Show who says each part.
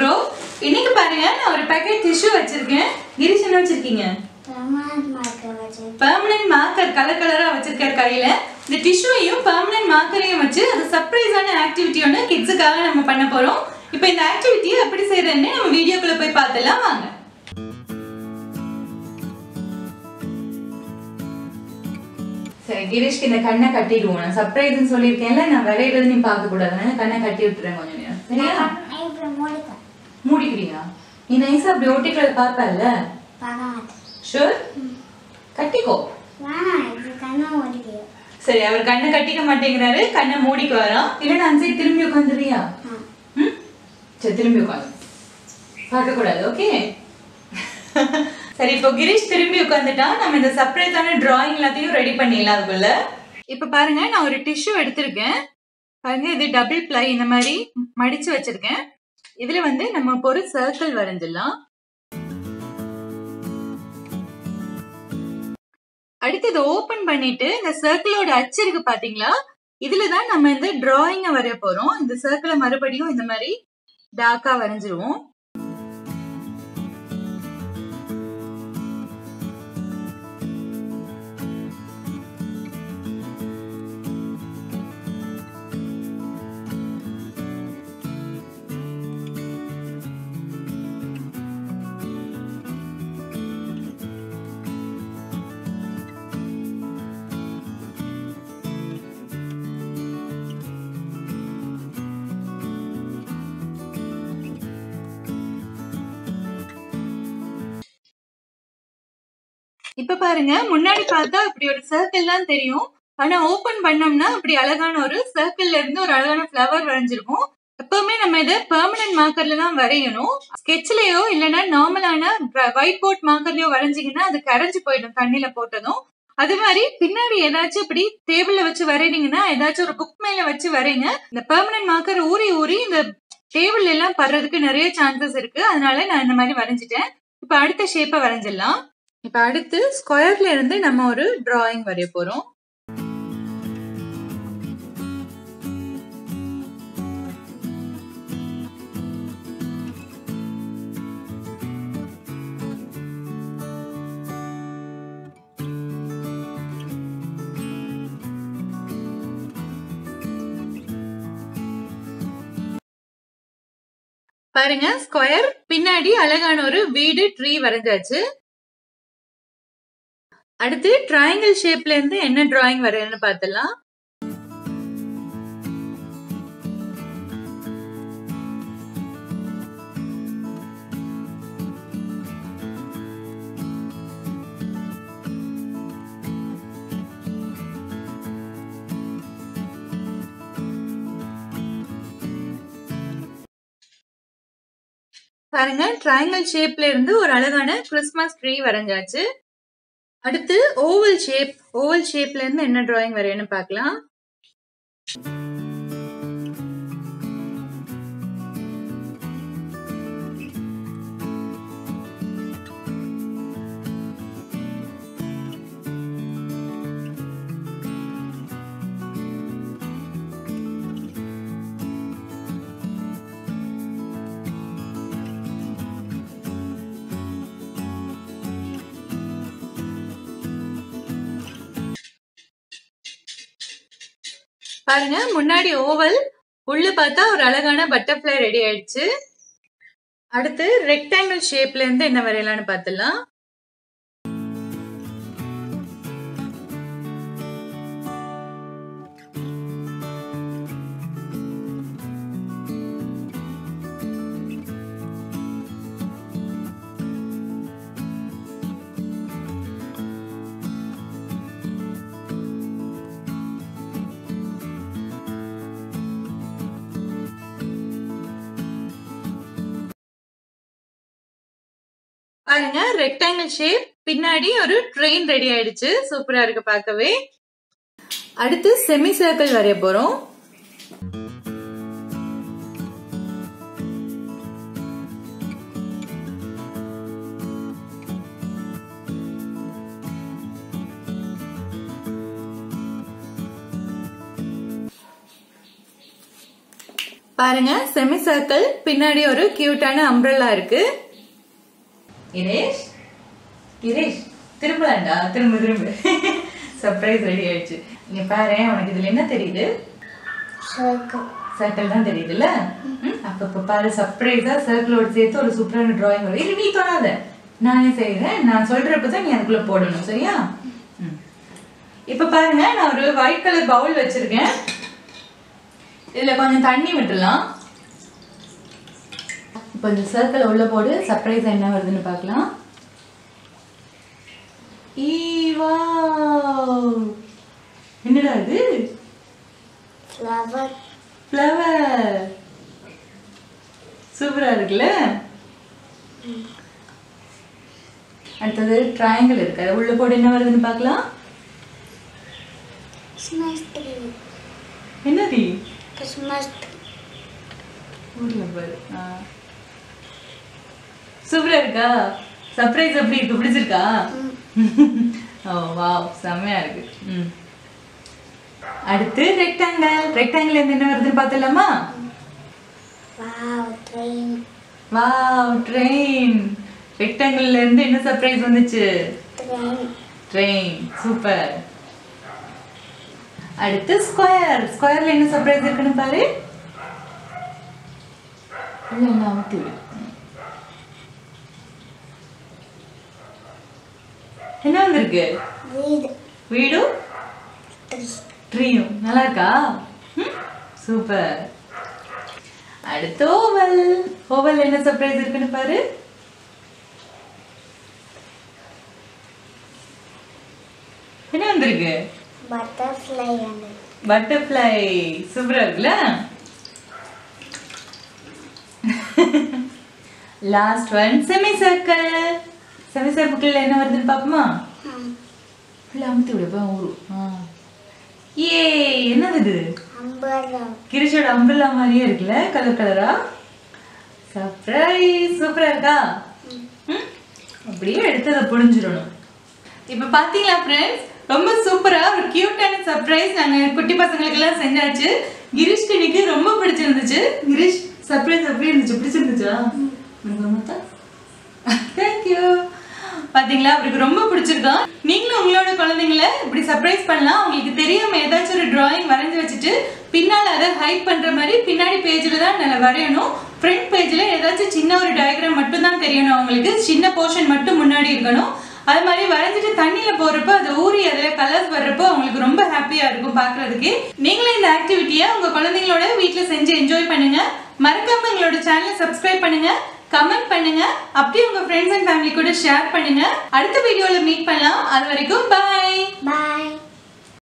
Speaker 1: போறோம் இன்னைக்கு பாருங்க நான் ஒரு பேக்கெட் டிஷ்யூ வச்சிருக்கேன் கிரிஷ் என்ன வச்சிருக்கீங்க
Speaker 2: பிரமாத் மார்க்கர் வச்சு
Speaker 1: பெர்மனன்ட் மார்க்கர் கலர் கலரா வச்சிருக்காரு கையில இந்த டிஷ்யூவையும் பெர்மனன்ட் மார்க்கரையும் வச்சு அது சர்ப்ரைஸான ஆக்டிவிட்டி ஒன்று கிட்ஸுக்காக நம்ம பண்ண போறோம் இப்போ இந்த ஆக்டிவிட்டியை எப்படி செய்யறதுன்னு நம்ம வீடியோக்குள்ள போய் பார்த்துலாம் வாங்க சரி கிரீஷ்க்கு இந்த கண்ணை கட்டிடுவோம் நான் சர்ப்ரைஸ்னு சொல்லியிருக்கேன்ல நான் விளையாடுறது நீ பார்க்க கூடாது அதனால கண்ணை கட்டி விட்டுறேன் கொஞ்சம் நேரம் சரியா
Speaker 2: இப்படி மூடிக்க
Speaker 1: மூடிக்கிறியா நீ நைஸா அப்படி ஒட்டிக்கிறது பார்ப்பல்ல
Speaker 2: பார்க்க மாட்டேன்
Speaker 1: ஷூர் கட்டிக்கோ
Speaker 2: வேணாம் இப்படி கண்ணை மூடிக்க
Speaker 1: சரி அவர் கண்ணை கட்டிக்க மாட்டேங்கிறாரு கண்ணை மூடிக்கு வரோம் இல்லைன்னா அந்த சைடு திரும்பி உட்காந்துறியா
Speaker 2: ஆ
Speaker 1: ம் சரி திரும்பி உட்காந்து பார்க்க கூடாது ஓகே சரி இப்போ கிரீஷ் திரும்பி உட்காந்துட்டா நம்ம இந்த சர்ப்ரைஸான டிராயிங் எல்லாத்தையும் ரெடி பண்ணிடலாம் அதுக்குள்ள இப்போ பாருங்க நான் ஒரு டிஷ்யூ எடுத்திருக்கேன் பாருங்க இது டபுள் ப்ளை இந்த மாதிரி மடிச்சு வச்சிருக்கேன் இதுல வந்து நம்ம இப்போ ஒரு சர்க்கிள் வரைஞ்சிடலாம் அடுத்து இதை ஓபன் பண்ணிட்டு இந்த சர்க்கிளோட அச்சு இருக்கு பாத்தீங்களா இதுல தான் நம்ம இந்த டிராயிங்க வரைய போறோம் இந்த சர்க்கிளை மறுபடியும் இந்த மாதிரி டார்க்கா வரைஞ்சிருவோம் இப்ப பாருங்க முன்னாடி பார்த்தா இப்படி ஒரு சர்க்கிள் தான் தெரியும் ஆனா ஓபன் பண்ணோம்னா இப்படி அழகான ஒரு சர்க்கிள்ல இருந்து ஒரு அழகான ஃப்ளவர் வரைஞ்சிருக்கும் எப்பவுமே நம்ம இதை பெர்மனன்ட் மார்க்கர்ல தான் வரையணும் ஸ்கெட்ச்லயோ இல்லைன்னா நார்மலான ஒயிட் போர்ட் மார்க்கர்லயோ வரைஞ்சிங்கன்னா அது கரைஞ்சு போயிடும் தண்ணியில போட்டதும் அது மாதிரி பின்னாடி ஏதாச்சும் இப்படி டேபிள்ல வச்சு வரைறீங்கன்னா ஏதாச்சும் ஒரு புக் மேல வச்சு வரைங்க இந்த பெர்மனன்ட் மார்க்கர் ஊறி ஊறி இந்த டேபிள் எல்லாம் படுறதுக்கு நிறைய சான்சஸ் இருக்கு அதனால நான் இந்த மாதிரி வரைஞ்சிட்டேன் இப்ப அடுத்த ஷேப்பை வரைஞ்சிடலாம் இப்ப அடுத்து ஸ்கொயர்ல இருந்து நம்ம ஒரு டிராயிங் வரைய போறோம் பாருங்க ஸ்கொயர் பின்னாடி அழகான ஒரு வீடு ட்ரீ வரைஞ்சாச்சு அடுத்து ட்ரையாங்கிள் ஷேப்ல இருந்து என்ன டிராயிங் வரையணும்னு பார்த்தலாம் பாருங்க ட்ரையாங்கிள் ஷேப்ல இருந்து ஒரு அழகான கிறிஸ்மஸ் ட்ரீ வரைஞ்சாச்சு அடுத்து ஓவல் ஷேப் ஓவல் ஷேப்ல இருந்து என்ன டிராயிங் வரையணும் பார்க்கலாம் பாருங்க முன்னாடி ஓவல் உள்ள பார்த்தா ஒரு அழகான பட்டர்ஃப்ளை ரெடி ஆயிடுச்சு அடுத்து ரெக்டாங்கிள் ஷேப்ல இருந்து என்ன வரையலாம்னு பார்த்துலாம் பாருங்க ரெக்டாங்கிள் ஷேப் பின்னாடி ஒரு ட்ரெயின் ரெடி ஆயிடுச்சு சூப்பரா இருக்கு பார்க்கவே அடுத்து செமி சர்க்கிள் வரைய போறோம் பாருங்க செமி சர்க்கிள் பின்னாடி ஒரு கியூட்டான அம்ப்ரெல்லா இருக்கு இரேஷ் இரேஷ் திரும்பலாண்டா திரும்ப திரும்ப சர்ப்ரைஸ் ரெடி ஆயிடுச்சு இங்க பாரு உனக்கு இதுல என்ன தெரியுது
Speaker 2: சர்க்கிள்
Speaker 1: சர்க்கிள் தான் தெரியுதுல்ல ம், அப்ப இப்ப பாரு சர்ப்ரைஸா சர்க்கிளோட சேர்த்து ஒரு சூப்பரான டிராயிங் வரும் இது நீ தொடாத நானே செய்யறேன் நான் சொல்றப்ப தான் நீ அதுக்குள்ள போடணும் சரியா ம். இப்ப பாருங்க நான் ஒரு ஒயிட் கலர் பவுல் வச்சிருக்கேன் இதுல கொஞ்சம் தண்ணி விட்டுலாம் இப்போ இந்த சர்க்கிள் உள்ள போடு சர்ப்ரைஸ் என்ன வருதுன்னு பார்க்கலாம் ஈ வாவ் என்னடா இது
Speaker 2: ஃப்ளவர்
Speaker 1: ஃப்ளவர் சூப்பரா இருக்குல்ல அடுத்தது ட்ரையாங்கிள் இருக்கு அது உள்ள போட்டு என்ன வருதுன்னு பார்க்கலாம்
Speaker 2: கிறிஸ்மஸ் ட்ரீ
Speaker 1: என்னது
Speaker 2: கிறிஸ்மஸ்
Speaker 1: ஊர்ல பாரு சூப்பரா இருக்கா சர்ப்ரைஸ் எப்படி இருக்கு பிடிச்சிருக்கா ஓ வாவ் செம்மையா இருக்கு ம் அடுத்து ரெக்டாங்கிள் ரெக்டாங்கிள் என்ன வருதுன்னு பார்த்துலாமா
Speaker 2: வாவ் ட்ரெயின்
Speaker 1: வாவ் ட்ரெயின் ரெக்டாங்கிள்ல இருந்து என்ன சர்ப்ரைஸ் வந்துச்சு
Speaker 2: ட்ரெயின்
Speaker 1: ட்ரெயின் சூப்பர் அடுத்து ஸ்கொயர் ஸ்கொயர்ல என்ன சர்ப்ரைஸ் இருக்குன்னு பாரு உள்ள என்ன அமுத்தி விடு என்ன வந்திருக்கு
Speaker 2: வீடு
Speaker 1: வீடும்
Speaker 2: ட்ரீ
Speaker 1: ட்ரீயும் நல்லா இருக்கா சூப்பர் அடுத்து ஓவல் ஓவல் என்ன சர்ப்ரைஸ் இருக்குன்னு பாரு என்ன வந்திருக்கு
Speaker 2: பட்டர்ஃப்ளை வந்து
Speaker 1: பட்டர்ஃப்ளை சூப்பரா இருக்குல்ல last one semi circle semi circle என்ன வருதுன்னு பாப்போமா ஃபுல்லாக அமுத்தி விடுப்பா ஊரு ஆ ஏ என்னது இது
Speaker 2: அம்பர்லா
Speaker 1: கிரிஷோட அம்பிரல்லா மாதிரியே இருக்குல்ல கலர் கலரா சர்ப்ரைஸ் சூப்பரா இருக்கா ம்? அப்படியே எடுத்து அதை புழிஞ்சிடணும் இப்போ பார்த்தீங்களா ஃப்ரெண்ட்ஸ் ரொம்ப சூப்பரா ஒரு கியூட்டான சர்ப்ரைஸ் நாங்கள் குட்டி பசங்களுக்கெல்லாம் செஞ்சாச்சு கிரீஷ்க்கு இன்னைக்கு ரொம்ப பிடிச்சிருந்துச்சு கிரீஷ் சர்ப்ரைஸ் எப்படி இருந்துச்சு பிடிச்சிருந்துச்சா தேங்க்யூ பாத்தீங்களா அவருக்கு ரொம்ப பிடிச்சிருக்கான் நீங்களும் உங்களோட குழந்தைங்கள இப்படி சர்ப்ரைஸ் பண்ணலாம் உங்களுக்கு தெரியாம ஏதாச்சும் ஒரு டிராயிங் வரைஞ்சு வச்சுட்டு பின்னால அதை ஹைட் பண்ற மாதிரி பின்னாடி பேஜ்ல தான் நல்லா வரையணும் ஃப்ரண்ட் பேஜ்ல ஏதாச்சும் சின்ன ஒரு டயக்ராம் மட்டும் தான் தெரியணும் அவங்களுக்கு சின்ன போர்ஷன் மட்டும் முன்னாடி இருக்கணும் அது மாதிரி வரைஞ்சிட்டு தண்ணியில போறப்ப அது ஊறி அதுல கலர்ஸ் வர்றப்போ அவங்களுக்கு ரொம்ப ஹாப்பியா இருக்கும் பார்க்கிறதுக்கு நீங்களும் இந்த ஆக்டிவிட்டியை உங்க குழந்தைங்களோட வீட்ல செஞ்சு என்ஜாய் பண்ணுங்க மறக்காம எங்களோட சேனலை சப்ஸ்கிரைப் பண்ணுங்க கமெண்ட் பண்ணுங்க அப்படியே உங்க ஃப்ரெண்ட்ஸ் அண்ட் ஃபேமிலி கூட ஷேர் பண்ணுங்க அடுத்த வீடியோல மீட் பண்ணலாம் அது வரைக்கும் பை
Speaker 2: பாய்